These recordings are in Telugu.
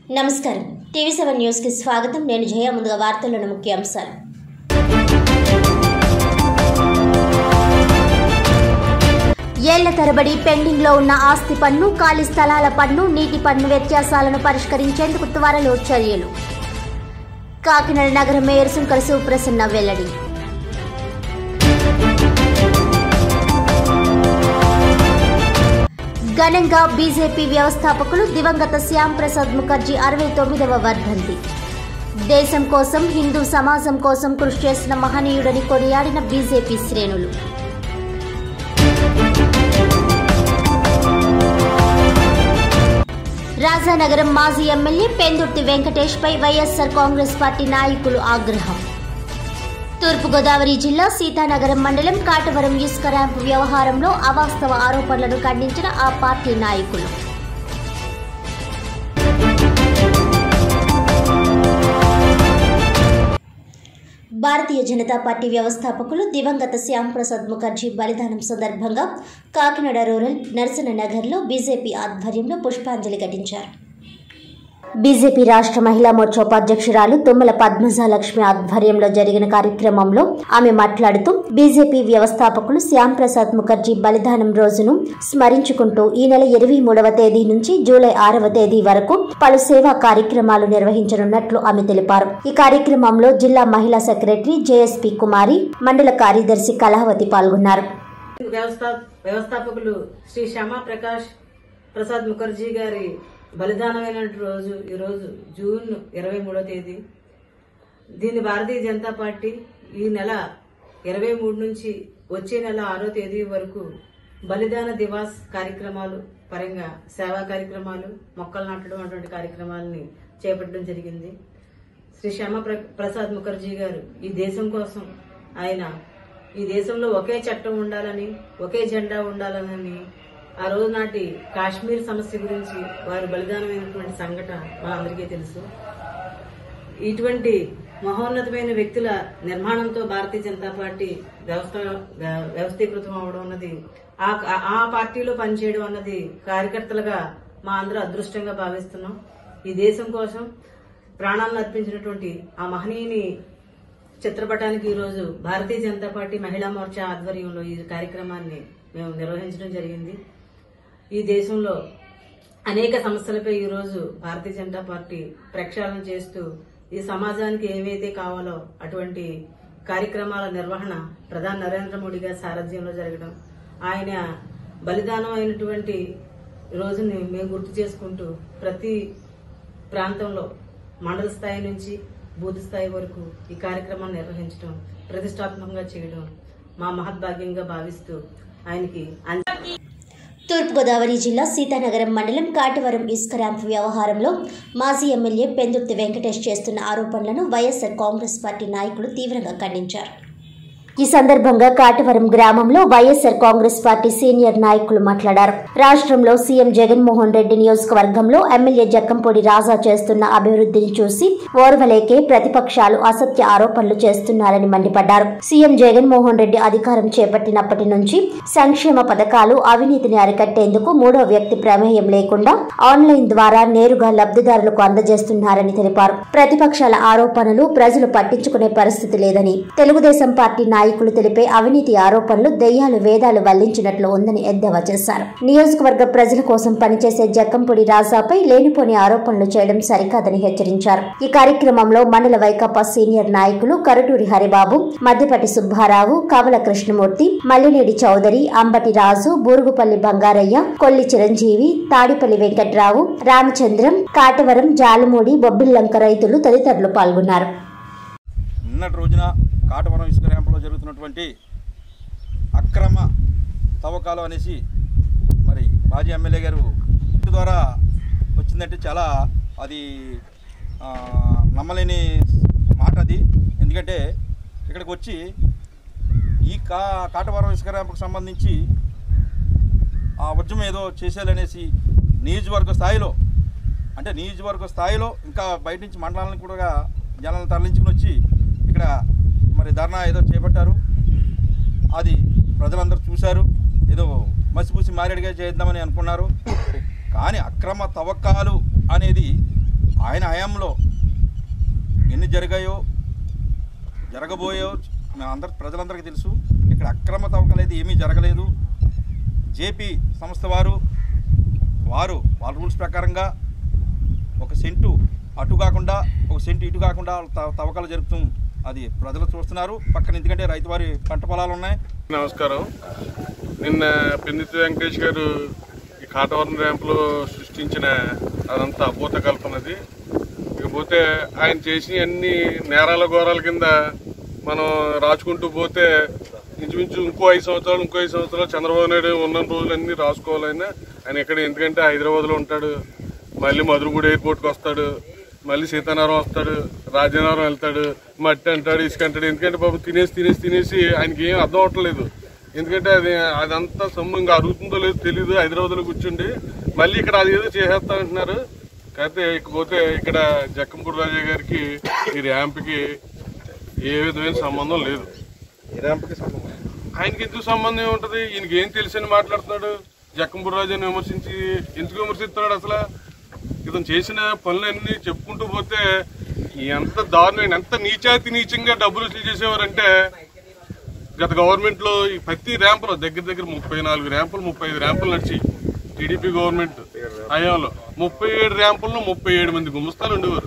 నమస్కారం టీవీ సెవెన్ న్యూస్కి స్వాగతం నేను జయ ముందుగా వార్తల్లోని ముఖ్యాంశాలు ఏళ్ల తరబడి పెండింగ్లో ఉన్న ఆస్తి పన్ను ఖాళీ స్థలాల పన్ను నీటి పన్ను వ్యత్యాసాలను పరిష్కరించేందుకు త్వరలో చర్యలు కాకినాడ నగర మేయర్ సుంకర సుప్రసన్న వెల్లడి ఘనంగా బీజేపీ వ్యవస్థాపకులు దివంగత శ్యామ్ ప్రసాద్ ముఖర్జీ అరవై తొమ్మిదవ వర్ధంతి దేశం కోసం హిందూ సమాజం కోసం కృషి చేసిన మహనీయుడని కొనియాడిన బీజేపీ శ్రేణులు రాజానగరం మాజీ ఎమ్మెల్యే పెందుర్తి వెంకటేష్ పై వైఎస్ఆర్ కాంగ్రెస్ పార్టీ నాయకులు ఆగ్రహం తూర్పుగోదావరి జిల్లా సీతానగరం మండలం కాటవరం ఇసుక ర్యాంపు వ్యవహారంలో అవాస్తవ ఆరోపణలను ఖండించిన ఆ పార్టీ నాయకులు భారతీయ జనతా పార్టీ వ్యవస్థాపకులు దివంగత శ్యామ్ ప్రసాద్ ముఖర్జీ బలిదానం సందర్భంగా కాకినాడ రూరల్ నరసన నగర్లో బీజేపీ ఆధ్వర్యంలో పుష్పాంజలి ఘటించారు బీజేపీ రాష్ట్ర మహిళా మోర్చా ఉపాధ్యక్షురాలు తుమ్మల పద్మజాలక్ష్మి ఆధ్వర్యంలో జరిగిన కార్యక్రమంలో ఆమె మాట్లాడుతూ బీజేపీ వ్యవస్థాపకులు శ్యామ్ ప్రసాద్ ముఖర్జీ బలిదానం రోజును స్మరించుకుంటూ ఈ నెల ఇరవై మూడవ తేదీ నుంచి జూలై ఆరవ తేదీ వరకు పలు సేవా కార్యక్రమాలు నిర్వహించనున్నట్లు ఆమె తెలిపారు ఈ కార్యక్రమంలో జిల్లా మహిళా సెక్రటరీ జేఎస్పీ కుమారి మండల కార్యదర్శి కళావతి పాల్గొన్నారు వ్యవస్థా వ్యవస్థాపకులు శ్రీ శ్యామా ప్రకాష్ ప్రసాద్ ముఖర్జీ గారి బలిదానమైన రోజు ఈ రోజు జూన్ ఇరవై మూడో తేదీ దీన్ని భారతీయ జనతా పార్టీ ఈ నెల ఇరవై మూడు నుంచి వచ్చే నెల ఆరో తేదీ వరకు బలిదాన దివాస్ కార్యక్రమాలు పరంగా సేవా కార్యక్రమాలు మొక్కలు నాటడం అటువంటి కార్యక్రమాలని చేపట్టడం జరిగింది శ్రీ శ్యామ ప్ర- ప్రసాద్ ముఖర్జీ గారు ఈ దేశం కోసం ఆయన ఈ దేశంలో ఒకే చట్టం ఉండాలని ఒకే జెండా ఉండాలని ఆ రోజు నాటి కాశ్మీర్ సమస్య గురించి వారు బలిదానమైనటువంటి సంఘటన మనందరికీ తెలుసు ఇటువంటి మహోన్నతమైన వ్యక్తుల నిర్మాణంతో భారతీయ జనతా పార్టీ వ్యవస్థ వ్య- వ్యవస్థీకృతం అవడం అన్నది ఆ ఆ పార్టీలో పనిచేయడం అన్నది కార్యకర్తలుగా మా అందరూ అదృష్టంగా భావిస్తున్నాం ఈ దేశం కోసం ప్రాణాలను అర్పించినటువంటి ఆ మహనీయుని చిత్రపటానికి ఈరోజు భారతీయ జనతా పార్టీ మహిళా మోర్చా ఆధ్వర్యంలో ఈ కార్యక్రమాన్ని మేము నిర్వహించడం జరిగింది ఈ దేశంలో అనేక సమస్యలపై ఈరోజు భారతీయ జనతా పార్టీ ప్రక్షాళన చేస్తూ ఈ సమాజానికి ఏవైతే కావాలో అటువంటి కార్యక్రమాల నిర్వహణ ప్రధాని నరేంద్ర మోడీ గారి సారథ్యంలో జరగడం ఆయన బలిదానం అయినటువంటి రోజుని మేము గుర్తు చేసుకుంటూ ప్రతి ప్రాంతంలో మండల స్థాయి నుంచి బూత్ స్థాయి వరకు ఈ కార్యక్రమాన్ని నిర్వహించడం ప్రతిష్టాత్మకంగా చేయడం మా మహద్భాగ్యంగా భావిస్తూ ఆయనకి అంజ- తూర్పుగోదావరి జిల్లా సీతానగరం మండలం కాటవరం ఇసుక ర్యాంప్ వ్యవహారంలో మాజీ ఎమ్మెల్యే పెందుర్తి వెంకటేష్ చేస్తున్న ఆరోపణలను వైఎస్ఆర్ కాంగ్రెస్ పార్టీ నాయకులు తీవ్రంగా ఖండించారు ఈ సందర్భంగా కాటవరం గ్రామంలో వైఎస్ఆర్ కాంగ్రెస్ పార్టీ సీనియర్ నాయకులు మాట్లాడారు రాష్ట్రంలో సీఎం జగన్మోహన్ రెడ్డి నియోజకవర్గంలో ఎమ్మెల్యే జక్కంపూడి రాజా చేస్తున్న అభివృద్ధిని చూసి ఓర్వలేకే ప్రతిపక్షాలు అసత్య ఆరోపణలు చేస్తున్నారని మండిపడ్డారు సీఎం జగన్మోహన్ రెడ్డి అధికారం చేపట్టినప్పటి నుంచి సంక్షేమ పథకాలు అవినీతిని అరికట్టేందుకు మూడో వ్యక్తి ప్రమేయం లేకుండా ఆన్లైన్ ద్వారా నేరుగా లబ్ధిదారులకు అందజేస్తున్నారని తెలిపారు ప్రతిపక్షాల ఆరోపణలు ప్రజలు పట్టించుకునే పరిస్థితి లేదని తెలుగుదేశం పార్టీ నాయకులు తెలిపే అవినీతి ఆరోపణలు దెయ్యాలు వేదాలు వల్లించినట్లు ఉందని ఎద్దేవా చేశారు నియోజకవర్గ ప్రజల కోసం పనిచేసే జక్కంపూడి రాజాపై లేనిపోని ఆరోపణలు చేయడం సరికాదని హెచ్చరించారు ఈ కార్యక్రమంలో మండల వైకాపా సీనియర్ నాయకులు కరటూరి హరిబాబు మద్దిపటి సుబ్బారావు కవల కృష్ణమూర్తి మల్లినేడి చౌదరి అంబటి రాజు బూరుగుపల్లి బంగారయ్య కొల్లి చిరంజీవి తాడిపల్లి వెంకట్రావు రామచంద్రం కాటవరం జాలమూడి బొబ్బిల్లంక రైతులు తదితరులు పాల్గొన్నారు నిన్నటి రోజున కాటవరం ఇసుక ర్యాంపులో జరుగుతున్నటువంటి అక్రమ తవ్వకాలు అనేసి మరి మాజీ ఎమ్మెల్యే గారు ద్వారా వచ్చిందంటే చాలా అది ఆ, నమ్మలేని మాట అది ఎందుకంటే ఇక్కడికి వచ్చి ఈ కా కాటవరం ఇసుక ర్యాంపుకు సంబంధించి ఆ ఉద్యమం ఏదో చేసేయాలనేసి నియోజకవర్గ స్థాయిలో అంటే నియోజకవర్గ స్థాయిలో ఇంకా బయట నుంచి మండలాలను కూడా జనాలను తరలించుకుని వచ్చి ఇక్కడ మరి ధర్నా ఏదో చేపట్టారు అది ప్రజలందరూ చూశారు ఏదో మసిపూసి మారేడుగా చేద్దామని అనుకున్నారు కానీ అక్రమ తవ్వకాలు అనేది హయాంలో ఎన్ని జరిగాయో జరగబోయో మేము అందరి ప్రజలందరికీ తెలుసు ఇక్కడ అక్రమ తవ్వకాలు అయితే ఏమీ జరగలేదు జేపీ సంస్థ వారు వారు వాళ్ళ రూల్స్ ప్రకారంగా ఒక సెంటు అటు కాకుండా ఒక సెంటు ఇటు కాకుండా త- తవ్వకాలు జరుపుతూ అది ప్రజలు చూస్తున్నారు పక్కన ఎందుకంటే రైతు వారి పంట పొలాలు ఉన్నాయి నమస్కారం నిన్న పెన్నితి వెంకటేష్ గారు ఈ కాటవరం ర్యాంపులో సృష్టించిన అదంతా అభూత కల్పనది ఇకపోతే ఆయన చేసిన అన్ని నేరాల ఘోరాల కింద మనం రాసుకుంటూ పోతే ఇంచుమించు ఇంకో ఐదు సంవత్సరాలు ఇంకో ఐదు సంవత్సరాలు చంద్రబాబు నాయుడు ఉన్న రోజులన్నీ రాసుకోవాలైనా ఆయన ఇక్కడ ఎందుకంటే హైదరాబాద్లో ఉంటాడు మళ్ళీ మధురగూడ ఎయిర్పోర్ట్కి వస్తాడు మళ్ళీ సీతానగరం వస్తాడు రాజనగరం వెళ్తాడు మట్టి అంటాడు ఇసుక అంటాడు ఎందుకంటే బాబు తినేసి తినేసి తినేసి ఆయనకి ఏం అర్థం అవట్లేదు ఎందుకంటే అది అదంతా సొమ్ము ఇంకా అరుగుతుందో లేదో తెలియదు హైదరాబాద్లో కూర్చుండి మళ్ళీ ఇక్కడ అది ఏదో చేసేస్తా అంటున్నారు కాకపోతే ఇకపోతే ఇక్కడ జక్కంపూడి రాజా గారికి ఈ ర్యాంప్కి ఏ విధమైన సంబంధం లేదు ఆయనకి ఎందుకు సంబంధం ఉంటుంది ఈయనకి ఏం తెలిసని మాట్లాడుతున్నాడు జక్కంపూడి రాజాని విమర్శించి ఎందుకు విమర్శిస్తున్నాడు అసలు ఇతను చేసిన పనులన్నీ చెప్పుకుంటూ పోతే ఎంత దారుణమైన ఎంత నీచాతి నీచంగా డబ్బులు వసూలు చేసేవారంటే గత గవర్నమెంట్ లో ఈ ప్రతి ర్యాంపులో దగ్గర దగ్గర ముప్పై నాలుగు ర్యాంపులు ముప్పై ఐదు ర్యాంపులు నడిచి టీడీపీ గవర్నమెంట్ హయాంలో ముప్పై ఏడు ర్యాంపుల్లో ముప్పై ఏడు మంది గుమస్తాలు ఉండేవారు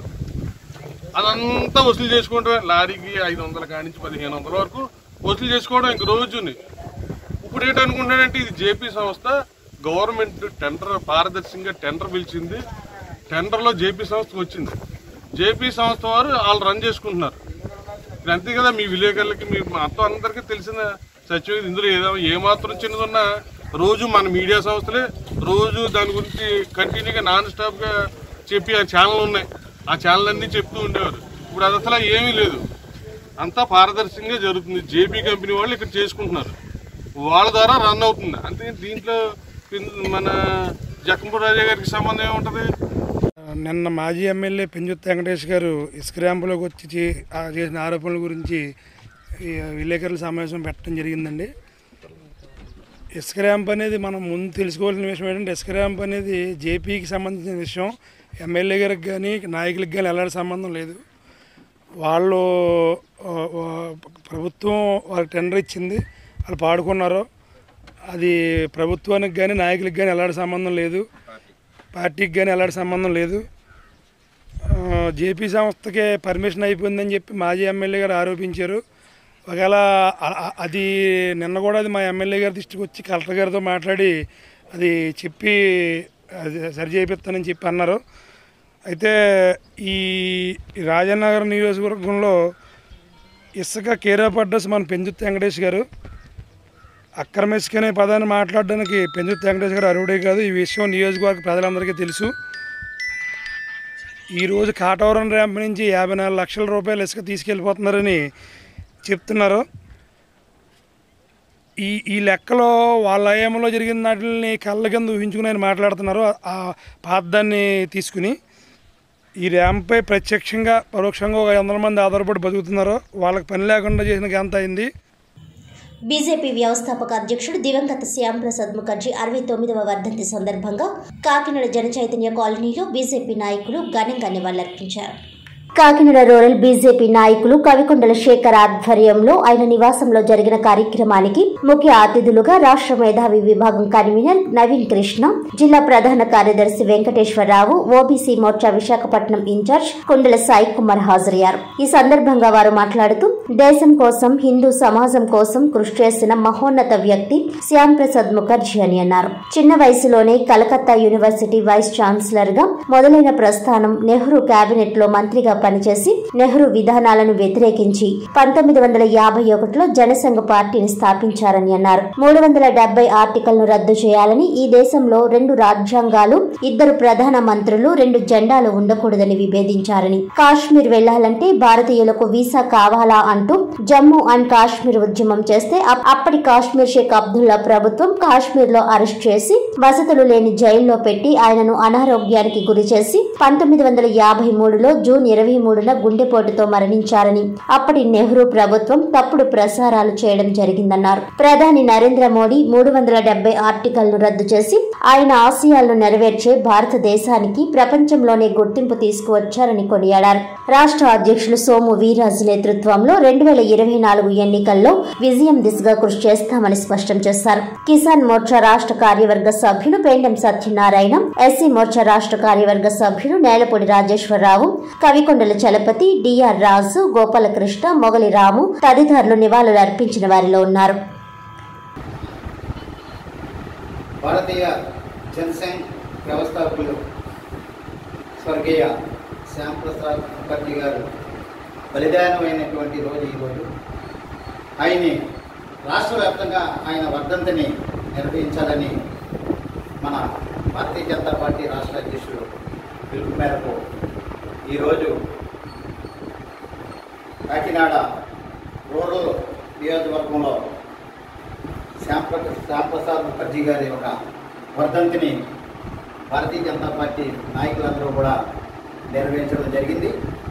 అదంతా వసూలు చేసుకోవడమే లారీకి ఐదు వందల కానించి పదిహేను వందల వరకు వసూలు చేసుకోవడం ఇంక రోజుని ఇప్పుడు ఏంటనుకుంటాడంటే ఇది జేపీ సంస్థ గవర్నమెంట్ టెండర్ పారదర్శకంగా టెండర్ పిలిచింది టెండర్లో జేపీ సంస్థకు వచ్చింది జేపీ సంస్థ వారు వాళ్ళు రన్ చేసుకుంటున్నారు ఇది అంతే కదా మీ విలేకరులకి మీ మొత్తం అందరికీ తెలిసిన సత్యం ఇది. ఇందులో ఏదో ఏమాత్రం చిన్నదున్నా రోజు మన మీడియా సంస్థలే రోజు దాని గురించి కంటిన్యూగా నాన్ స్టాప్ గా చెప్పి ఆ ఛానల్ ఉన్నాయి ఆ ఛానల్ అన్ని చెప్తూ ఉండేవారు ఇప్పుడు అది అసలు ఏమీ లేదు అంతా పారదర్శకంగా జరుగుతుంది జేపీ కంపెనీ వాళ్ళు ఇక్కడ చేసుకుంటున్నారు వాళ్ళ ద్వారా రన్ అవుతుంది అంతే దీంట్లో పిన్- మన జక్కంపూడి రాజా గారికి సంబంధం ఏముంటది నిన్న మాజీ ఎమ్మెల్యే పెంజుత్ వెంకటేష్ గారు ఇసుక ర్యాంపులోకి వచ్చి చే- ఆ చేసిన ఆరోపణల గురించి ఈ విలేకరుల సమావేశం పెట్టడం జరిగిందండి ఇసుక ర్యాంప్ అనేది మనం ముందు తెలుసుకోవాల్సిన విషయం ఏంటంటే ఇసుక ర్యాంప్ అనేది జేపీకి సంబంధించిన విషయం ఎమ్మెల్యే గారికి కానీ నాయకులకి కానీ ఎలాంటి సంబంధం లేదు వాళ్ళు ఆ, ఆ, ప్రభుత్వం వాళ్ళకి టెండర్ ఇచ్చింది వాళ్ళు పాడుకున్నారు అది ప్రభుత్వానికి కానీ నాయకులకి కానీ ఎలాంటి సంబంధం లేదు పార్టీకి కానీ ఎలాంటి సంబంధం లేదు ఆ, జేపీ సంస్థకే పర్మిషన్ అయిపోయిందని చెప్పి మాజీ ఎమ్మెల్యే గారు ఆరోపించారు ఒకవేళ అ- అ- అది నిన్న కూడా అది మా ఎమ్మెల్యే గారి దృష్టికి వచ్చి కలెక్టర్ గారితో మాట్లాడి అది చెప్పి అది సరి చేపిస్తానని చెప్పి అన్నారు అయితే ఈ రాజనగర్ నియోజకవర్గంలో ఇసుక కేర్ ఆఫ్ అడ్రస్ మన పెంచుత్ వెంకటేష్ గారు అక్రమ ఇసుక అనే పదాన్ని మాట్లాడడానికి పెంచుత్ వెంకటేష్ గారు అరువుడే కాదు ఈ విషయం నియోజకవర్గ ప్రజలందరికీ తెలుసు ఈరోజు కాటవరం ర్యాంప్ నుంచి యాభై నాలుగు లక్షల రూపాయలు ఇసుక తీసుకెళ్ళిపోతున్నారని చెప్తున్నారు ఈ ఈ లెక్కలో వాళ్ళ హయాంలో జరిగిన వాటిని కళ్ళ కింద ఊహించుకుని ఆయన మాట్లాడుతున్నారు ఆ- ఆ పాదాన్ని తీసుకుని ఈ ర్యాంప్పై ప్రత్యక్షంగా పరోక్షంగా ఒక ఐదు వందల మంది ఆధారపడి బతుకుతున్నారు వాళ్ళకి పని లేకుండా చేసిన గంత అయింది బీజేపీ వ్యవస్థాపక అధ్యక్షుడు దివంగత శ్యాంప్రసాద్ ముఖర్జీ అరవై తొమ్మిదవ వర్ధంతి సందర్భంగా కాకినాడ జనచైతన్య కాలనీలో బీజేపీ నాయకులు ఘనంగా నివాళులర్పించారు కాకినాడ రూరల్ బీజేపీ నాయకులు కవికొండల శేఖర్ ఆధ్వర్యంలో ఆయన నివాసంలో జరిగిన కార్యక్రమానికి ముఖ్య అతిథులుగా రాష్ట్ర మేధావి విభాగం కన్వీనర్ నవీన్ కృష్ణ జిల్లా ప్రధాన కార్యదర్శి వెంకటేశ్వరరావు ఓబీసీ మోర్చా విశాఖపట్నం ఇన్ఛార్జ్ కొండల సాయి కుమార్ హాజరయ్యారు ఈ సందర్భంగా వారు మాట్లాడుతూ దేశం కోసం హిందూ సమాజం కోసం కృషి చేసిన మహోన్నత వ్యక్తి శ్యామ్ ప్రసాద్ ముఖర్జీ అని అన్నారు చిన్న వయసులోనే కలకత్తా యూనివర్సిటీ వైస్ ఛాన్సలర్ గా మొదలైన ప్రస్థానం నెహ్రూ కేబినెట్ లో మంత్రిగా పనిచేసి నెహ్రూ విధానాలను వ్యతిరేకించి పంతొమ్మిది వందల యాభై ఒకటిలో జనసంఘ పార్టీని స్థాపించారని అన్నారు మూడు వందల డెబ్బై ఆర్టికల్ ను రద్దు చేయాలని ఈ దేశంలో రెండు రాజ్యాంగాలు ఇద్దరు ప్రధాన మంత్రులు రెండు జెండాలు ఉండకూడదని విభేదించారని కాశ్మీర్ వెళ్లాలంటే భారతీయులకు వీసా కావాలా అంటూ జమ్మూ అండ్ కాశ్మీర్ ఉద్యమం చేస్తే అప్- అప్పటి కాశ్మీర్ షేక్ అబ్దుల్లా ప్రభుత్వం కాశ్మీర్ లో అరెస్ట్ చేసి వసతులు లేని జైల్లో పెట్టి ఆయనను అనారోగ్యానికి గురి చేసి పంతొమ్మిది వందల యాభై మూడులో జూన్ ఇరవై ఇరవై మూడున గుండెపోటుతో మరణించారని అప్పటి నెహ్రూ ప్రభుత్వం తప్పుడు ప్రసారాలు చేయడం జరిగిందన్నారు ప్రధాని నరేంద్ర మోడీ మూడు వందల డెబ్బై ఆర్టికల్ను రద్దు చేసి ఆయన ఆశయాలను నెరవేర్చే భారతదేశానికి ప్రపంచంలోనే గుర్తింపు తీసుకువచ్చారని కొనియాడారు రాష్ట్ర అధ్యక్షులు సోము వీరాజు నేతృత్వంలో రెండు వేల ఇరవై నాలుగు ఎన్నికల్లో విజయం దిశగా కృషి చేస్తామని స్పష్టం చేశారు కిసాన్ మోర్చా రాష్ట్ర కార్యవర్గ సభ్యులు పేండం సత్యనారాయణ ఎస్సీ మోర్చా రాష్ట్ర కార్యవర్గ సభ్యులు నేలపూడి రాజేశ్వరరావు కవికొండల చలపతి డిఆర్ రాజు గోపాలకృష్ణ మొగలి రాము తదితరులు నివాళులు అర్పించిన వారిలో ఉన్నారు భారతీయ జనసంఘ్ వ్యవస్థాపకులు స్వర్గీయ శ్యాంప్రసాద్ ముఖర్జీ గారు బలిదానమైనటువంటి రోజు ఈరోజు ఆయన్ని రాష్ట్ర వ్యాప్తంగా ఆయన వర్ధంతిని నిర్వహించాలని మన భారతీయ జనతా పార్టీ రాష్ట్ర అధ్యక్షుడు పిలుపు మేరకు ఈరోజు కాకినాడ రూరల్ నియోజకవర్గంలో శ్యాంప్ర శ్యాంప్రసాద్ ముఖర్జీ గారి యొక్క వర్ధంతిని భారతీయ జనతా పార్టీ నాయకులందరూ కూడా నిర్వహించడం జరిగింది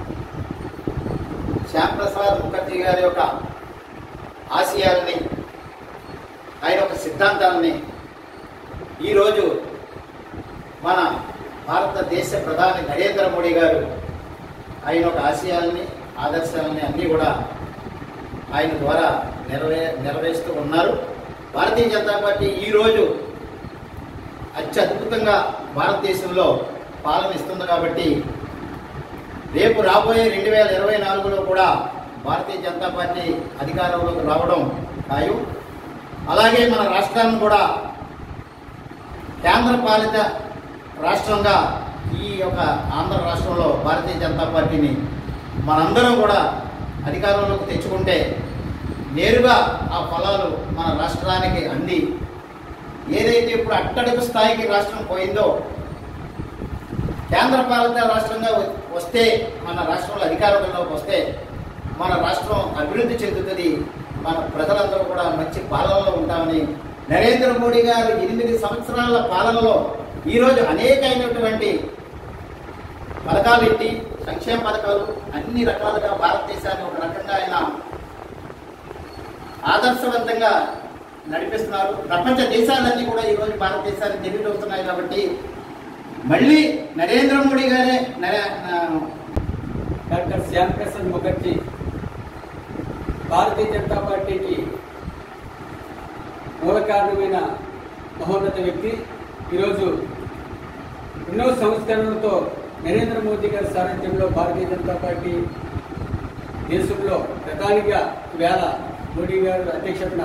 శ్యాంప్రసాద్ ముఖర్జీ గారి యొక్క ఆశయాల్ని ఆయన యొక్క సిద్ధాంతాలని ఈరోజు మన భారతదేశ ప్రధాని నరేంద్ర మోడీ గారు ఆయన యొక్క ఆశయాల్ని ఆదర్శాలని అన్నీ కూడా ఆయన ద్వారా నెరవే నెరవేరుస్తూ ఉన్నారు భారతీయ జనతా పార్టీ ఈరోజు అత్యద్భుతంగా భారతదేశంలో పాలన ఇస్తుంది కాబట్టి రేపు రాబోయే రెండు వేల ఇరవై నాలుగులో కూడా భారతీయ జనతా పార్టీ అధికారంలోకి రావడం ఖాయం అలాగే మన రాష్ట్రాన్ని కూడా కేంద్ర పాలిత రాష్ట్రంగా ఈ యొక్క ఆంధ్ర రాష్ట్రంలో భారతీయ జనతా పార్టీని మనందరం కూడా అధికారంలోకి తెచ్చుకుంటే నేరుగా ఆ ఫలాలు మన రాష్ట్రానికి అంది ఏదైతే ఇప్పుడు అట్టడుగు స్థాయికి రాష్ట్రం పోయిందో కేంద్ర పాలిత రాష్ట్రంగా వ- వస్తే మన రాష్ట్రంలో అధికారంలోకి వస్తే మన రాష్ట్రం అభివృద్ధి చెందుతుంది మన ప్రజలందరూ కూడా మంచి పాలనలో ఉంటామని నరేంద్ర మోడీ గారు ఎనిమిది సంవత్సరాల పాలనలో ఈరోజు అనేకమైనటువంటి పథకాలు పెట్టి సంక్షేమ పథకాలు అన్ని రకాలుగా భారతదేశాన్ని ఒక రకంగా ఆయన ఆదర్శవంతంగా నడిపిస్తున్నారు ప్రపంచ దేశాలన్నీ కూడా ఈరోజు భారతదేశాన్ని తెలియజేస్తున్నాయి కాబట్టి మళ్ళీ నరేంద్ర మోడీ గారే నరే- నా- డాక్టర్ శ్యామ్ ప్రసాద్ ముఖర్జీ భారతీయ జనతా పార్టీకి మూల కారణమైన మహోన్నత వ్యక్తి ఈరోజు ఎన్నో సంస్కరణలతో నరేంద్ర మోదీ గారి సారథ్యంలో భారతీయ జనతా పార్టీ దేశంలో ప్రధానిగా ఈవేళ మోడీ గారు అధ్యక్షతన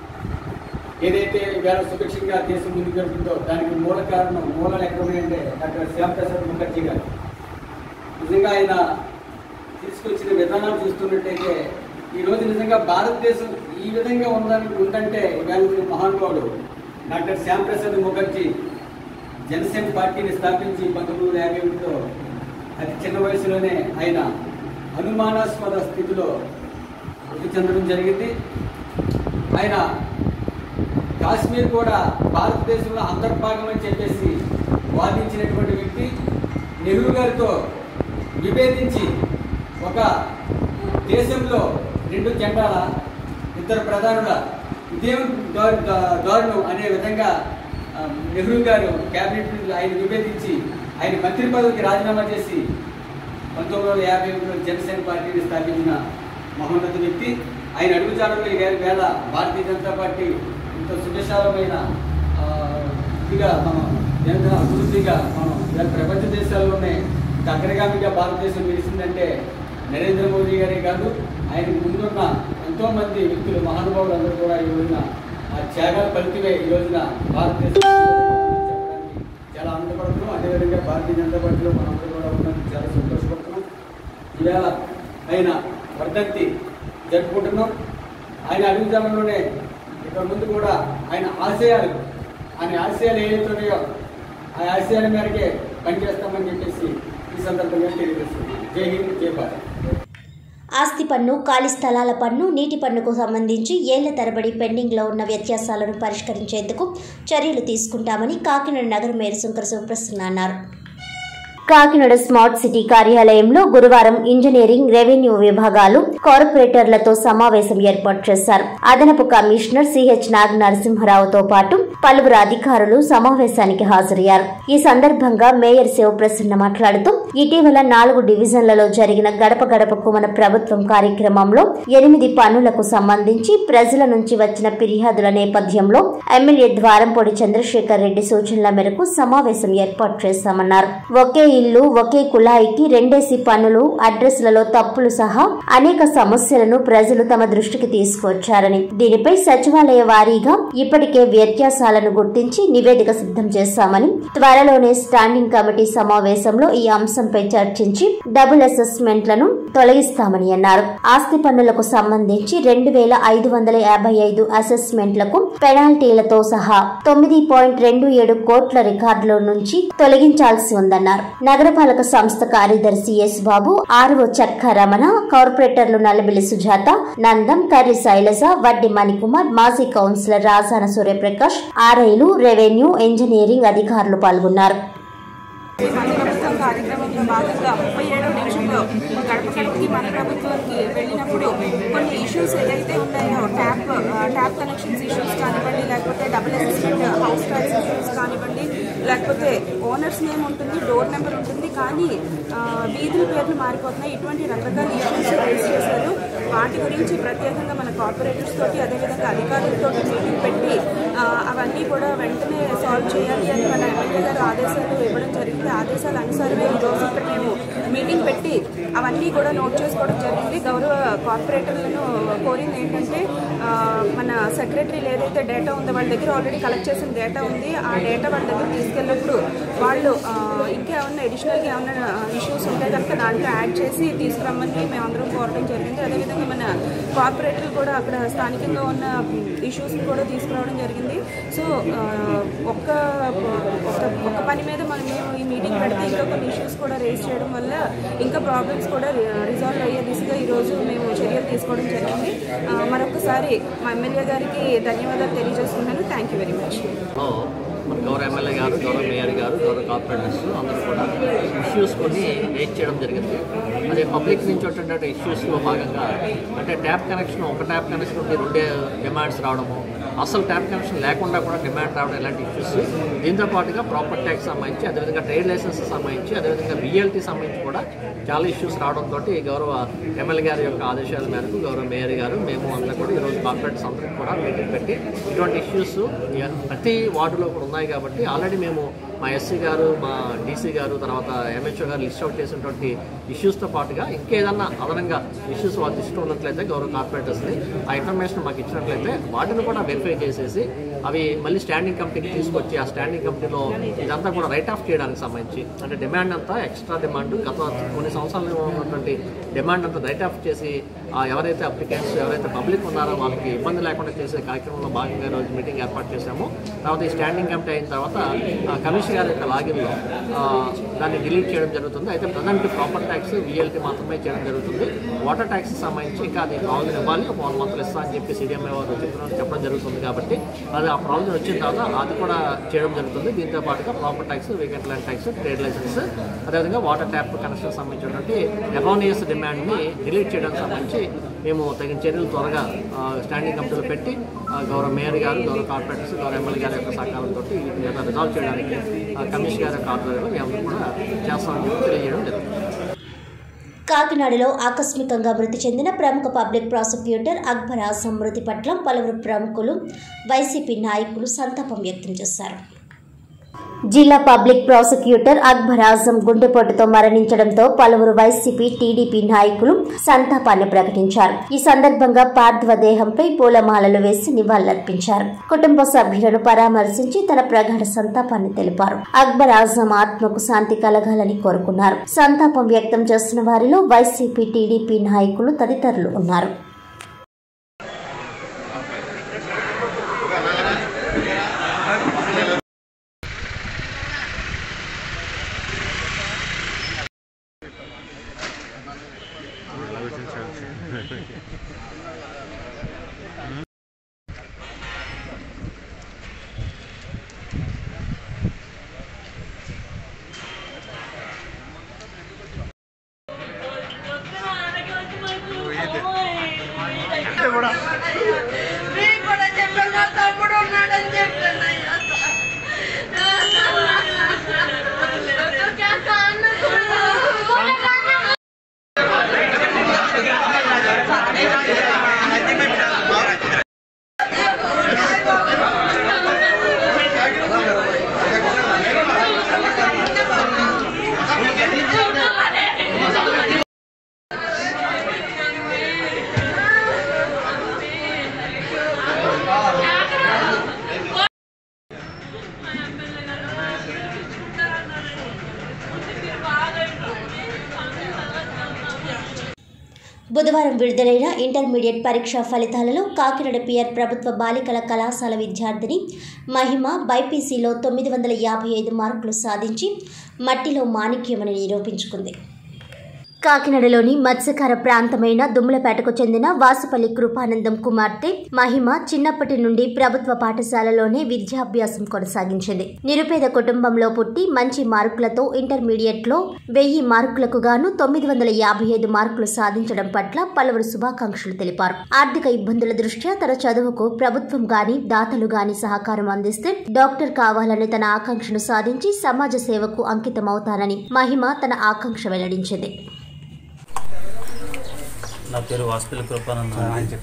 ఏదైతే ఈవేళ సుభిక్షంగా దేశం ముందుకు వెళ్తుందో దానికి మూల కారణం మూల ఎక్కడమే డాక్టర్ శ్యామ్ ప్రసాద్ ముఖర్జీ గారు నిజంగా ఆయన తీసుకొచ్చిన విధానాలు చూస్తున్నట్టయితే ఈ రోజు నిజంగా భారతదేశం ఈ విధంగా ఉందని ఉందంటే ఇవాళ మహానుభావుడు డాక్టర్ శ్యామ్ ప్రసాద్ ముఖర్జీ జనసేన పార్టీని స్థాపించి పంతొమ్మిది వందల యాభై ఒకటిలో అతి చిన్న వయసులోనే ఆయన అనుమానాస్పద స్థితిలో మృతి చెందడం జరిగింది ఆయన కాశ్మీర్ కూడా భారతదేశంలో అంతర్భాగం అని చెప్పేసి వాదించినటువంటి వ్యక్తి నెహ్రూ గారితో విభేదించి ఒక దేశంలో రెండు జెండాల ఇద్దరు ప్రధానుల ఇదేం దారు- దా- దారుణం అనే విధంగా ఆ, నెహ్రూ గారు క్యాబినెట్ ఆయన విభేదించి ఆయన మంత్రి పదవికి రాజీనామా చేసి పంతొమ్మిది వందల యాభై ఒకటిలో జనసేన పార్టీని స్థాపించిన మహోన్నత వ్యక్తి ఆయన అడుగుజాడలో ఈ వేళ వేళ భారతీయ జనతా పార్టీ ఇంత సువిశాలమైన ఆ, ఇదిగా మనం ఎంత అభివృద్ధిగా మనం ఇవాళ ప్రపంచ దేశాల్లోనే ఇంత అగ్రగామిగా భారతదేశం నిలిచిందంటే నరేంద్ర మోదీ గారే కాదు ఆయన ముందున్న ఎంతో మంది వ్యక్తులు మహానుభావులు అందరూ కూడా ఈ రోజున ఆ త్యాగాల ఫలితమే ఈ రోజున భారతదేశం చెప్పడానికి చాలా ఆనందపడుతున్నాం అదేవిధంగా భారతీయ జనతా పార్టీలో మనందరూ కూడా ఉన్నందుకు చాలా సంతోషపడుతున్నాం ఈవేళ ఆయన వర్ధంతి జరుపుకుంటున్నాం ఆయన అడుగుజాలంలోనే ఇక్కడ ముందు కూడా ఆయన ఆశయాలు ఆయన ఆశయాలు ఏవైతే ఉన్నాయో ఆ ఆశయాల మేరకే పనిచేస్తామని చెప్పేసి ఈ సందర్భంగా తెలియజేస్తున్నాం జై హింద్ జై భారత్ ఆస్తి పన్ను ఖాళీ స్థలాల పన్ను నీటి పన్నుకు సంబంధించి ఏళ్ల తరబడి పెండింగ్లో ఉన్న వ్యత్యాసాలను పరిష్కరించేందుకు చర్యలు తీసుకుంటామని కాకినాడ నగర మేయర్ శంకర శివప్రసన్న అన్నారు కాకినాడ స్మార్ట్ సిటీ కార్యాలయంలో గురువారం ఇంజనీరింగ్ రెవెన్యూ విభాగాలు కార్పొరేటర్లతో సమావేశం ఏర్పాటు చేశారు అదనపు కమిషనర్ సిహెచ్ నాగ నరసింహరావుతో పాటు పలువురు అధికారులు సమావేశానికి హాజరయ్యారు ఈ సందర్భంగా మేయర్ శివప్రసన్న మాట్లాడుతూ ఇటీవల నాలుగు డివిజన్లలో జరిగిన గడప గడపకు మన ప్రభుత్వం కార్యక్రమంలో ఎనిమిది పన్నులకు సంబంధించి ప్రజల నుంచి వచ్చిన ఫిర్యాదుల నేపథ్యంలో ఎమ్మెల్యే ద్వారంపొడి చంద్రశేఖర్ రెడ్డి సూచనల మేరకు సమావేశం ఏర్పాటు చేశామన్నారు ఒకే ఇల్లు ఒకే కుళాయికి రెండేసి పన్నులు అడ్రస్లలో తప్పులు సహా అనేక సమస్యలను ప్రజలు తమ దృష్టికి తీసుకువచ్చారని దీనిపై సచివాలయ వారీగా ఇప్పటికే వ్యత్యాసాలను గుర్తించి నివేదిక సిద్ధం చేశామని త్వరలోనే స్టాండింగ్ కమిటీ సమావేశంలో ఈ అంశంపై చర్చించి డబుల్ అసెస్మెంట్లను తొలగిస్తామని అన్నారు ఆస్తి పన్నులకు సంబంధించి రెండు వేల ఐదు వందల యాభై ఐదు అసెస్మెంట్లకు పెనాల్టీలతో సహా తొమ్మిది పాయింట్ రెండు ఏడు కోట్ల రికార్డుల నుంచి తొలగించాల్సి ఉందన్నారు నగరపాలక సంస్థ కార్యదర్శి ఎస్ బాబు ఆర్ఓ చక్క రమణ కార్పొరేటర్లు నల్లబిల్లి సుజాత నందం కర్రి శైలజ వడ్డి మణికుమార్ మాజీ కౌన్సిలర్ రాజాన సూర్యప్రకాష్ ఆర్ఐలు రెవెన్యూ ఇంజనీరింగ్ అధికారులు పాల్గొన్నారు మన ప్రభుత్వం కార్యక్రమంలో భాగంగా ముప్పై ఏడవ డివిజన్లో గడప గడపకి మన ప్రభుత్వానికి వెళ్ళినప్పుడు కొన్ని ఇష్యూస్ ఏదైతే ఉన్నాయో ట్యాప్ ట్యాప్ కనెక్షన్స్ ఇష్యూస్ కానివ్వండి లేకపోతే double assessment house tax issues కానివ్వండి లేకపోతే ఓనర్స్ నేమ్ ఉంటుంది డోర్ నెంబర్ ఉంటుంది కానీ ఆ, వీధుల పేర్లు మారిపోతున్నాయి ఇటువంటి రకరకాల ఇష్యూస్ రేస్ చేశారు వాటి గురించి ప్రత్యేకంగా మన కార్పొరేటర్స్ తోటి అదేవిధంగా అధికారులతో మీటింగ్ పెట్టి ఆ, అవన్నీ కూడా వెంటనే సాల్వ్ చేయాలి అని మన ఎమ్మెల్యే గారు ఆదేశాలు ఇవ్వడం జరిగింది ఆదేశాల అనుసారమే ఈ రోజు ఇక్కడ మేము మీటింగ్ పెట్టి అవన్నీ కూడా నోట్ చేసుకోవడం జరిగింది గౌరవ కార్పొరేటర్లను కోరింది ఏంటంటే ఆ, మన సెక్రటరీలు ఏదైతే డేటా ఉందో వాళ్ళ దగ్గర ఆల్రెడీ కలెక్ట్ చేసిన డేటా ఉంది ఆ డేటా వాళ్ళ దగ్గర తీసుకెళ్ళినప్పుడు వాళ్ళు ఆ, ఇంకా ఏమన్నా అడిషనల్గా ఏమన్నా ఇష్యూస్ ఉంటే కనుక దాంట్లో యాడ్ చేసి తీసుకురమ్మని మేమందరం కోరడం జరిగింది అదేవిధంగా మన కార్పొరేటర్లు కూడా అక్కడ స్థానికంగా ఉన్న ఇష్యూస్ని కూడా తీసుకురావడం జరిగింది సో ఆ, ఒక్క ఒక్క ఒక్క పని మీద మనం మేము ఈ మీటింగ్ పెడితే ఇంకా కొన్ని ఇష్యూస్ కూడా రేస్ చేయడం వల్ల ఇంకా ప్రాబ్లమ్స్ కూడా రిజాల్వ్ అయ్యే దిశగా ఈరోజు మేము చర్యలు తీసుకోవడం జరిగింది ఆ, మరొకసారి మా ఎమ్మెల్యే గారికి ధన్యవాదాలు తెలియజేస్తున్నాను థ్యాంక్ యూ వెరీ మచ్ లో మన గౌరవ ఎమ్మెల్యే గారు గౌరవ మేయర్ గారు గౌరవ కార్పొరేటర్స్ అందరూ కూడా ఇష్యూస్ కొన్ని రేట్ చేయడం జరిగింది అదే పబ్లిక్ నుంచి వచ్చేటువంటి ఇష్యూస్లో భాగంగా అంటే ట్యాప్ కనెక్షన్ ఒక ట్యాప్ కనెక్షన్ ఉంటే రెండే డిమాండ్స్ రావడము అసలు ట్యాప్ కనెక్షన్ లేకుండా కూడా డిమాండ్ రావడం ఇలాంటి ఇష్యూస్ దీంతో పాటుగా ప్రాపర్ ట్యాక్స్ సంబంధించి అదేవిధంగా ట్రేడ్ లైసెన్స్ సంబంధించి అదేవిధంగా బిఎల్టీ సంబంధించి కూడా చాలా ఇష్యూస్ రావడంతో గౌరవ ఎమ్మెల్యే గారి యొక్క ఆదేశాల మేరకు గౌరవ మేయర్ గారు మేము అందరూ కూడా ఈరోజు కార్పొరేట్స్ అందరికి కూడా మీటింగ్ పెట్టి ఇటువంటి ఇష్యూస్ ప్రతి వార్డులో కూడా ఉన్నాయి కాబట్టి ఆల్రెడీ మేము మా ఎస్సీ గారు మా డీసీ గారు తర్వాత ఎంహెచ్ఓ గారు లిస్ట్ అవుట్ చేసినటువంటి ఇష్యూస్తో పాటుగా ఇంకేదన్నా అదనంగా ఇష్యూస్ వాళ్ళ దృష్టిలో ఉన్నట్లయితే గౌరవ కార్పొరేటర్స్ని ఆ ఇన్ఫర్మేషన్ మాకు ఇచ్చినట్లయితే వాటిని కూడా వెరిఫై చేసేసి అవి మళ్ళీ స్టాండింగ్ కమిటీకి తీసుకొచ్చి ఆ స్టాండింగ్ కమిటీలో ఇదంతా కూడా రైట్ ఆఫ్ చేయడానికి సంబంధించి అంటే డిమాండ్ అంతా ఎక్స్ట్రా డిమాండ్ గత కొన్ని సంవత్సరాలు ఉన్నటువంటి డిమాండ్ అంతా రైట్ ఆఫ్ చేసి ఆ ఎవరైతే అప్లికెంట్స్ ఎవరైతే పబ్లిక్ ఉన్నారో వాళ్ళకి ఇబ్బంది లేకుండా చేసే కార్యక్రమంలో భాగంగా ఈరోజు మీటింగ్ ఏర్పాటు చేశాము తర్వాత ఈ స్టాండింగ్ కమిటీ అయిన తర్వాత ఆ, కమిషన్ గారి యొక్క లాగిన్లో ఆ, దాన్ని డిలీట్ చేయడం జరుగుతుంది అయితే ప్రజెంట్ ప్రాపర్ ట్యాక్స్ విఎల్టీ మాత్రమే చేయడం జరుగుతుంది వాటర్ ట్యాక్స్ సంబంధించి ఇంకా అది ప్రావిజన్ ఇవ్వాలి ఒక వన్ మంత్లు ఇస్తా అని చెప్పి సీడీఎంఏ వారు చెప్పడం చెప్పడం జరుగుతుంది కాబట్టి అది ఆ ప్రావిజన్ వచ్చిన తర్వాత అది కూడా చేయడం జరుగుతుంది దీంతో పాటుగా proper tax vacant land tax trade licence అదేవిధంగా వాటర్ ట్యాప్ కనెక్షన్ సంబంధించినటువంటి ఎర్రోనియస్ డిమాండ్ని డిలీట్ చేయడానికి సంబంధించి మేము తగిన చర్యలు త్వరగా ఆ, స్టాండింగ్ కమిటీలో పెట్టి ఆ, గౌరవ మేయర్ గారు గౌరవ కార్పొరేటర్స్ గౌరవ ఎమ్మెల్యే గారి యొక్క సహకారంతో వీటి మీద రిజాల్వ్ చేయడానికి ఆ, కమిషన్ గారి యొక్క ఆధ్వర్యంలో మేము కూడా చేస్తామని చెప్పి తెలియజేయడం జరిగింది కాకినాడలో ఆకస్మికంగా మృతి చెందిన ప్రముఖ పబ్లిక్ ప్రాసిక్యూటర్ అక్బర్ ఆసం మృతి పట్ల పలువురు ప్రముఖులు వైసీపీ నాయకులు సంతాపం వ్యక్తం చేశారు జిల్లా పబ్లిక్ ప్రాసిక్యూటర్ అక్బర్ ఆజం గుండెపోటుతో మరణించడంతో పలువురు వైసీపీ టీడీపీ నాయకులు సంతాపాన్ని ప్రకటించారు ఈ సందర్భంగా పార్థివ దేహంపై పూలమాలలు వేసి నివాళులర్పించారు కుటుంబ సభ్యులను పరామర్శించి తన ప్రగాఢ సంతాపాన్ని తెలిపారు అక్బర్ ఆజం ఆత్మకు శాంతి కలగాలని కోరుకున్నారు సంతాపం వ్యక్తం చేస్తున్న వారిలో వైసీపీ టీడీపీ నాయకులు తదితరులు ఉన్నారు బుధవారం విడుదలైన ఇంటర్మీడియట్ పరీక్షా ఫలితాలలో కాకినాడ పిఆర్ ప్రభుత్వ బాలికల కళాశాల విద్యార్థిని మహిమ బైపీసీలో తొమ్మిది వందల యాభై ఐదు మార్కులు సాధించి మట్టిలో మాణిక్యమని నిరూపించుకుంది కాకినాడలోని మత్స్యకార ప్రాంతమైన దుమ్ములపేటకు చెందిన వాసుపల్లి కృపానందం కుమార్తె మహిమ చిన్నప్పటి నుండి ప్రభుత్వ పాఠశాలలోనే విద్యాభ్యాసం కొనసాగించింది నిరుపేద కుటుంబంలో పుట్టి మంచి మార్కులతో ఇంటర్మీడియట్ లో వెయ్యి మార్కులకు గాను తొమ్మిది వందల యాభై ఐదు మార్కులు సాధించడం పట్ల పలువురు శుభాకాంక్షలు తెలిపారు ఆర్థిక ఇబ్బందుల దృష్ట్యా తన చదువుకు ప్రభుత్వం గాని దాతలు గాని సహకారం అందిస్తే డాక్టర్ కావాలని తన ఆకాంక్షను సాధించి సమాజ సేవకు అంకితమవుతానని మహిమ తన ఆకాంక్ష వెల్లడించింది నా పేరు వాసుపల్లి కృపానందం అండి.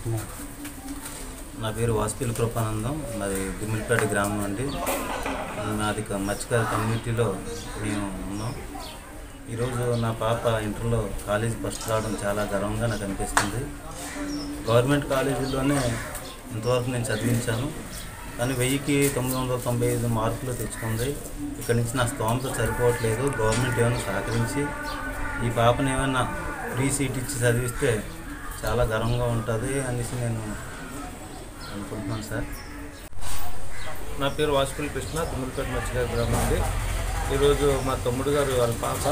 నా పేరు వాసుపల్లి కృపానందం మాది దిమ్మిలిపేట గ్రామం అండి మాది క- మత్స్యకార కమ్యూనిటీలో మేము ఉన్నాం ఈరోజు నా పాప ఇంటర్లో కాలేజీ ఫస్ట్ రావడం చాలా గర్వంగా నాకు అనిపిస్తుంది గవర్నమెంట్ కాలేజీలోనే ఇంతవరకు నేను చదివించాను కానీ వెయ్యికి తొమ్మిది వందల తొంభై ఐదు మార్కులు తెచ్చుకుంది ఇక్కడి నుంచి నా స్తోమత సరిపోవట్లేదు గవర్నమెంట్ ఏమైనా సహకరించి ఈ పాపని ఏమైనా ఫ్రీ సీట్ ఇచ్చి చదివిస్తే చాలా గర్వంగా ఉంటుంది అనేసి నేను అనుకుంటున్నాను సార్ నా పేరు వాసుపల్లి కృష్ణ తుమ్మిడిపేట మత్స్యగారి గ్రామం అండి ఈరోజు మా తమ్ముడు గారు వాళ్ళ పాప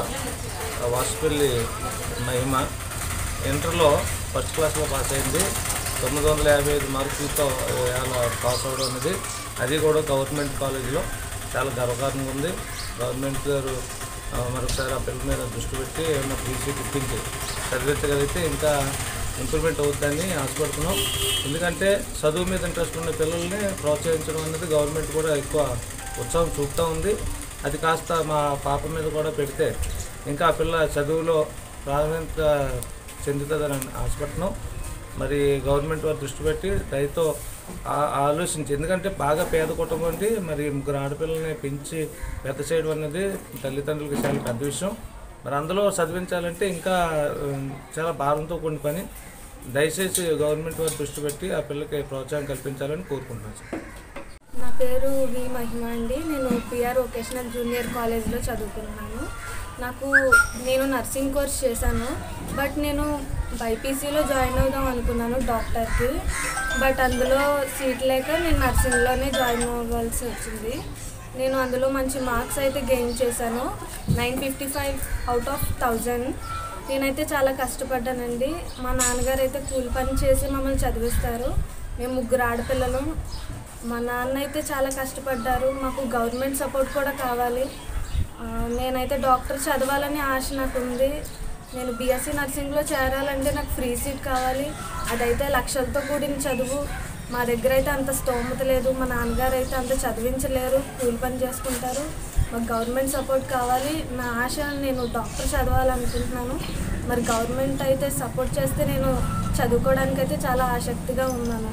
ఆ వాసుపల్లి మహిమ ఇంటర్లో ఫస్ట్ క్లాస్లో పాస్ అయింది తొమ్మిది వందల యాభై ఐదు మార్కులతో ఇవాళ పాస్ అవ్వడం అనేది అది కూడా గవర్నమెంట్ కాలేజీలో చాలా గర్వకారణంగా ఉంది గవర్నమెంట్ గారు ఆ, మరొకసారి ఆ పిల్లల మీద దృష్టి పెట్టి ఏమైనా ఫ్రీ సీట్ ఇప్పించి చదివించగలిగితే ఇంకా ఇంప్రూవ్మెంట్ అవుతుందని ఆశపడుతున్నాం ఎందుకంటే చదువు మీద ఇంట్రెస్ట్ ఉన్న పిల్లల్ని ప్రోత్సహించడం అనేది గవర్నమెంట్ కూడా ఎక్కువ ఉత్సాహం చూపుతూ ఉంది అది కాస్త మా పాప మీద కూడా పెడితే ఇంకా ఆ పిల్ల చదువులో ప్రాధాన్యత చెందుతుందని ఆశపడుతున్నాం మరి గవర్నమెంట్ వారు దృష్టి పెట్టి దయతో ఆ- ఆలోచించి ఎందుకంటే బాగా పేద కుటుంబం అండి మరి ముగ్గురు ఆడపిల్లల్ని పెంచి పెద్ద చేయడం అనేది తల్లిదండ్రులకి చాలా పెద్ద విషయం మరి అందులో చదివించాలంటే ఇంకా ఉమ్, చాలా భారంతో కూడిన పని దయచేసి గవర్నమెంట్ వారు దృష్టి పెట్టి ఆ పిల్లకి ప్రోత్సాహం కల్పించాలని కోరుకుంటున్నాను సార్ నా పేరు వి మహిమ అండి నేను పిఆర్ వొకేషనల్ జూనియర్ కాలేజ్లో చదువుకున్నాను నాకు నేను నర్సింగ్ కోర్స్ చేశాను బట్ నేను బైపీసీలో జాయిన్ అవుదాం అనుకున్నాను డాక్టర్కి బట్ అందులో సీట్ లేక నేను నర్సింగ్లోనే జాయిన్ అవ్వాల్సి వచ్చింది నేను అందులో మంచి మార్క్స్ అయితే గెయిన్ చేశాను nine fifty five out of thousand నేనైతే చాలా కష్టపడ్డానండి మా నాన్నగారు అయితే కూలి పని చేసి మమ్మల్ని చదివిస్తారు మేము ముగ్గురు ఆడపిల్లలు మా నాన్న అయితే చాలా కష్టపడ్డారు మాకు గవర్నమెంట్ సపోర్ట్ కూడా కావాలి ఆ, నేనైతే డాక్టర్ చదవాలని ఆశ నాకు ఉంది నేను బీఎస్సీ నర్సింగ్లో చేరాలంటే నాకు ఫ్రీ సీట్ కావాలి అదైతే లక్షలతో కూడిన చదువు మా దగ్గర అయితే అంత స్తోమత లేదు మా నాన్నగారు అయితే అంత చదివించలేరు కూలి పని చేసుకుంటారు మాకు గవర్నమెంట్ సపోర్ట్ కావాలి నా ఆశ నేను డాక్టర్ చదవాలనుకుంటున్నాను మరి గవర్నమెంట్ అయితే సపోర్ట్ చేస్తే నేను చదువుకోవడానికి అయితే చాలా ఆసక్తిగా ఉన్నాను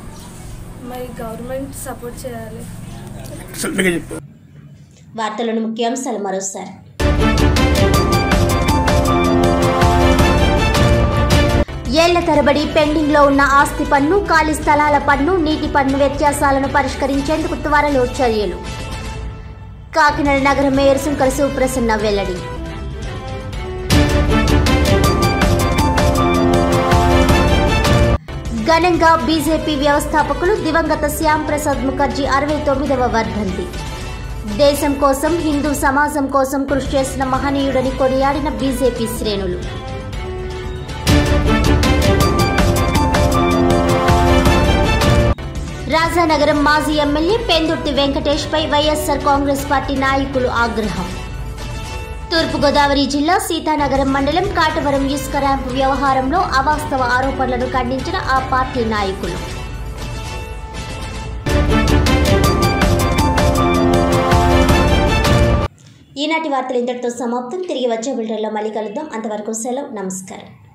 మరి గవర్నమెంట్ సపోర్ట్ చేయాలి వార్తలను ముఖ్యాంశాలు మరోసారి ఏళ్ల తరబడి పెండింగ్ లో ఉన్న ఆస్తి పన్ను ఖాళీ స్థలాల పన్ను నీటి పన్ను వ్యత్యాసాలను పరిష్కరించేందుకు త్వరలో చర్యలు కాకినాడ నగర మేయర్ సుంకర సుప్రసన్న వెల్లడి ఘనంగా బీజేపీ వ్యవస్థాపకులు దివంగత శ్యామ్ ప్రసాద్ ముఖర్జీ అరవై తొమ్మిదవ వర్ధంతి దేశం కోసం హిందూ సమాజం కోసం కృషి చేసిన మహనీయుడని కొనియాడిన బీజేపీ శ్రేణులు రాజానగరం మాజీ ఎమ్మెల్యే పెందుర్తి వెంకటేష్ పై వైఎస్ఆర్ కాంగ్రెస్ పార్టీ నాయకులు ఆగ్రహం తూర్పుగోదావరి జిల్లా సీతానగరం మండలం కాటవరం ఇసుక ర్యాంపు వ్యవహారంలో అవాస్తవ ఆరోపణలను ఖండించిన ఆ పార్టీ నాయకులు ఈనాటి వార్తలు ఇంతటితో సమాప్తం తిరిగి వచ్చే బిల్డర్లో మళ్ళీ కలుద్దాం అంతవరకు సెలవు నమస్కారం